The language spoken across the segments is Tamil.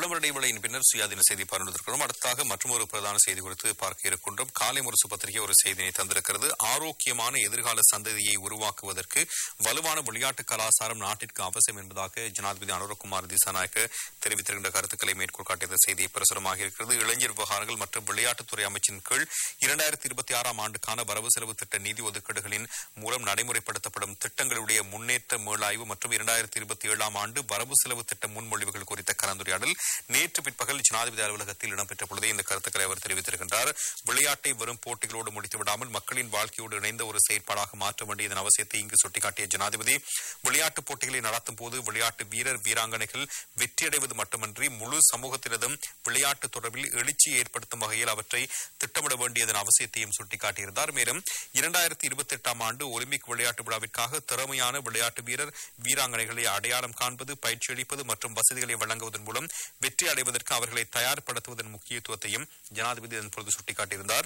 சின்னவர் இடைவேளையின் பின்னர் சுயாதீன செய்தி பார்வையிட்டிருக்கிறோம் அடுத்தாக மற்றொரு பிரதான செய்தி குறித்து பார்க்க இருக்கின்றோம் காலை முரசு பத்திரிகை ஒரு செய்தியை தந்திருக்கிறது ஆரோக்கியமான எதிர்கால சந்ததியை உருவாக்குவதற்கு வலுவான விளையாட்டு கலாச்சாரம் நாட்டிற்கு அவசியம் என்பதாக ஜனாதிபதி அனுரகுமார் திசாநாயக்க தெரிவித்திருக்கின்ற கருத்துக்களை மேற்கோள் காட்டிய செய்தி பிரசுரமாக இருக்கிறது இளைஞர் விவகாரங்கள் மற்றும் விளையாட்டுத்துறை அமைச்சின் கீழ் இரண்டாயிரத்தி இருபத்தி ஆறாம் ஆண்டுக்கான வரவு செலவு திட்ட நிதி ஒதுக்கீடுகளின் மூலம் நடைமுறைப்படுத்தப்படும் திட்டங்களுடைய முன்னேற்ற மேலாய்வு மற்றும் இரண்டாயிரத்தி இருபத்தி ஏழாம் ஆண்டு வரவு செலவு திட்ட முன்மொழிவுகள் குறித்த கலந்துரையாடல் நேற்று பிற்பகல் ஜனாதிபதி அலுவலகத்தில் இடம்பெற்ற பொழுதே இந்த கருத்துக்களை அவர் தெரிவித்திருக்கின்றார் விளையாட்டை வெறும் போட்டிகளோடு முடித்துவிடாமல் மக்களின் வாழ்க்கையோடு இணைந்த ஒரு செயற்பாடாக மாற்ற வேண்டியதன் அவசியத்தை இங்கு சுட்டிக்காட்டிய ஜனாதிபதி விளையாட்டுப் போட்டிகளை நடத்தும் போது விளையாட்டு வீரர் வீராங்கனைகள் வெற்றியடைவது மட்டுமன்றி முழு சமூகத்தினதும் விளையாட்டு தொடர்பில் எழுச்சி ஏற்படுத்தும் வகையில் அவற்றை திட்டமிட வேண்டியதன் அவசியத்தையும் சுட்டிக்காட்டியிருந்தார் மேலும் இரண்டாயிரத்தி இருபத்தி எட்டாம் ஆண்டு ஒலிம்பிக் விளையாட்டு விழாவிற்காக திறமையான விளையாட்டு வீரர் வீராங்கனைகளை அடையாளம் காண்பது பயிற்சி அளிப்பது மற்றும் வசதிகளை வழங்குவதன் மூலம் வெற்றி அடைவதற்கு அவர்களை தயார்படுத்துவதன் முக்கியத்துவத்தையும் ஜனாதிபதி இதன் பொழுது சுட்டிக்காட்டியிருந்தார்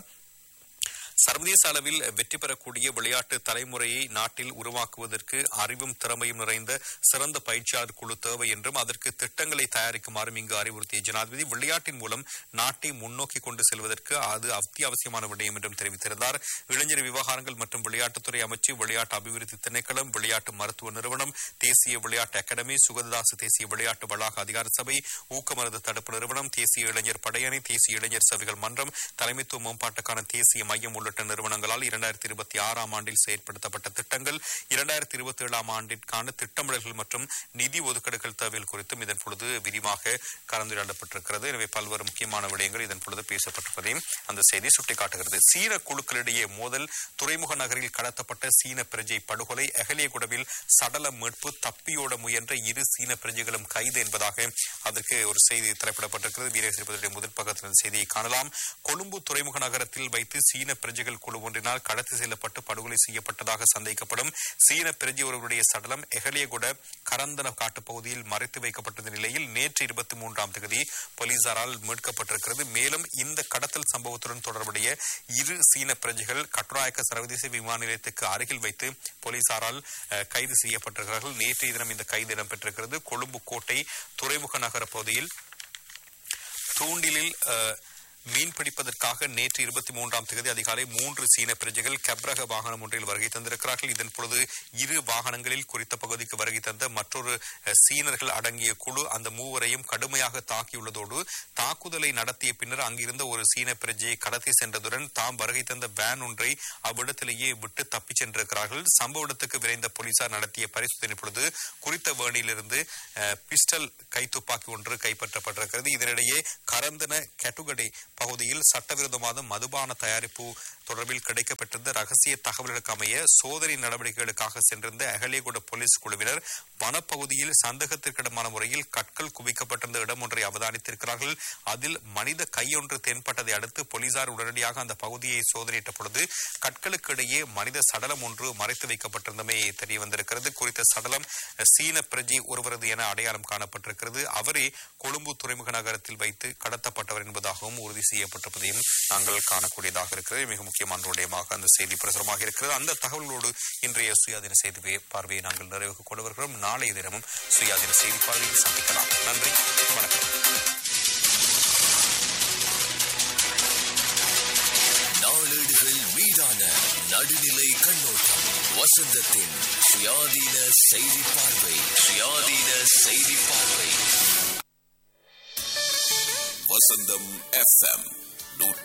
சர்வதேச அளவில் வெற்றி பெறக்கூடிய விளையாட்டு தலைமுறையை நாட்டில் உருவாக்குவதற்கு அறிவும் திறமையும் நிறைந்த சிறந்த பயிற்சியாளர் குழு தேவை என்றும் அதற்கு திட்டங்களை தயாரிக்குமாறும் இங்கு அறிவுறுத்திய ஜனாதிபதி விளையாட்டின் மூலம் நாட்டை முன்னோக்கி கொண்டு செல்வதற்கு அது அத்தியாவசியமான விடயம் என்றும் தெரிவித்திருந்தார் இளைஞர் விவகாரங்கள் மற்றும் விளையாட்டுத்துறை அமைச்சு விளையாட்டு அபிவிருத்தி திணைக்களம் விளையாட்டு மருத்துவ நிறுவனம் தேசிய விளையாட்டு அகாடமி சுகதாசு தேசிய விளையாட்டு வளாக அதிகார சபை ஊக்கமருந்து தடுப்பு நிறுவனம் தேசிய இளைஞர் படையணி தேசிய இளைஞர் சபைகள் மன்றம் தலைமைத்துவ மேம்பாட்டுக்கான தேசிய மையம் உள்ளிட்ட நிறுவனங்களால் இரண்டாயிரத்தி இருபத்தி ஆறாம் ஆண்டில் செயற்படுத்தப்பட்ட திட்டங்கள் இரண்டாயிரத்தி இருபத்தி ஏழாம் ஆண்டிற்கான திட்டமிடல்கள் மற்றும் நிதி ஒதுக்கீடுகள் தேவைகள் குறித்தும் இதன் பொழுது விரிவாக கலந்துரையாடப்பட்டிருக்கிறது எனவே பல்வேறு முக்கியமான விடயங்கள் இதன் பொழுது பேசப்பட்டிருப்பதையும் அந்த செய்தி சுட்டிக்காட்டுகிறது சீன குழுக்களிடையே மோதல் துறைமுக நகரில் கடத்தப்பட்ட சீன பிரஜை படுகொலை அகலியகுடவில் சடல மீட்பு தப்பியோட முயன்ற இரு சீன பிரஜைகளும் கைது என்பதாக அதற்கு ஒரு செய்தி திரைப்படப்பட்டிருக்கிறது வீரேஸ்வரி முதல் பக்கத்தில் இந்த செய்தியை காணலாம் கொழும்பு துறைமுக நகரத்தில் வைத்து சீன பிரஜைகள் குழு ஒன்றினால் கடத்தி செல்லப்பட்டு படுகொலை செய்யப்பட்டதாக சந்தேகிக்கப்படும் சீன பிரஜை ஒருவருடைய சடலம் எகலியகுட கரந்தன காட்டுப் பகுதியில் மறைத்து வைக்கப்பட்டிருந்த நிலையில் நேற்று இருபத்தி மூன்றாம் தேதி போலீசாரால் மீட்கப்பட்டிருக்கிறது மேலும் இந்த கடத்தல் சம்பவத்துடன் தொடர்புடைய இரு சீன பிரஜைகள் கட்டுநாயக்க சர்வதேச விமான நிலையத்துக்கு அருகில் வைத்து போலீசாரால் அஹ், கைது செய்யப்பட்டிருக்கிறார்கள் நேற்றைய தினம் இந்த கைது இடம்பெற்றிருக்கிறது கொழும்பு கோட்டை துறைமுக நகர பகுதியில் தூண்டிலில் அஹ், மீன் பிடிப்பதற்காக நேற்று இருபத்தி மூன்றாம் தேதி அதிகாலை மூன்று சீன பிரஜைகள் கப்ரக வாகனம் ஒன்றில் வருகை தந்திருக்கிறார்கள் இதன் பொழுது இரு வாகனங்களில் குறித்த பகுதிக்கு வருகை தந்த மற்றொரு அஹ், சீனர்கள் அடங்கிய குழு அந்த மூவரையும் கடுமையாக தாக்கியுள்ளதோடு தாக்குதலை நடத்திய பின்னர் அங்கிருந்த ஒரு சீன பிரஜையை கடத்தி சென்றதுடன் தாம் வருகை தந்த வேன் ஒன்றை அவ்விடத்திலேயே விட்டு தப்பிச் சென்றிருக்கிறார்கள் சம்பவ இடத்துக்கு விரைந்த போலீசார் நடத்திய பரிசோதனை பொழுது குறித்த வேணியிலிருந்து அஹ், பிஸ்டல் கைத்துப்பாக்கி ஒன்று கைப்பற்றப்பட்டிருக்கிறது இதனிடையே கரந்தன கெட்டுகடை பகுதியில் சட்டவிரோதமான மதுபான தயாரிப்பு தொடர்பில் கிடைக்கப்பட்டிருந்த ரகசிய தகவல்களுக்கு அமைய சோதனை நடவடிக்கைகளுக்காக சென்றிருந்த அகலியகுட போலீஸ் குழுவினர் வனப்பகுதியில் சந்தேகத்திற்கிடமான முறையில் கற்கள் குவிக்கப்பட்டிருந்த இடம் ஒன்றை அவதானித்திருக்கிறார்கள் அதில் மனித கையொன்று தென்பட்டதை அடுத்து போலீசார் உடனடியாக அந்த பகுதியை சோதனையிட்ட பொழுது கற்களுக்கு இடையே மனித சடலம் ஒன்று மறைத்து வைக்கப்பட்டிருந்தமை தெரிய வந்திருக்கிறது குறித்த சடலம் சீன பிரஜை ஒருவரது என அடையாளம் காணப்பட்டிருக்கிறது அவரே கொழும்பு துறைமுக நகரத்தில் வைத்து கடத்தப்பட்டவர் என்பதாகவும் உறுதி செய்யப்பட்டிருப்பதையும் நாங்கள் காணக்கூடியதாக இருக்கிறது மிக முக்கியமான விடயமாக அந்த செய்தி பிரசுரமாக இருக்கிறது அந்த தகவலோடு இன்றைய சுயாதீன செய்தி பார்வையை நாங்கள் நிறைவுக்கு கொண்டு வருகிறோம் நாளைய தினமும் சுயாதீன செய்தி பார்வையை சந்திக்கலாம் நன்றி வணக்கம் நாளேடுகள் மீதான நடுநிலை கண்ணோட்டம் வசந்தத்தின் சுயாதீன செய்தி பார்வை சுயாதீன செய்தி பார்வை வசந்தம் எஃப்எம் நூற்றி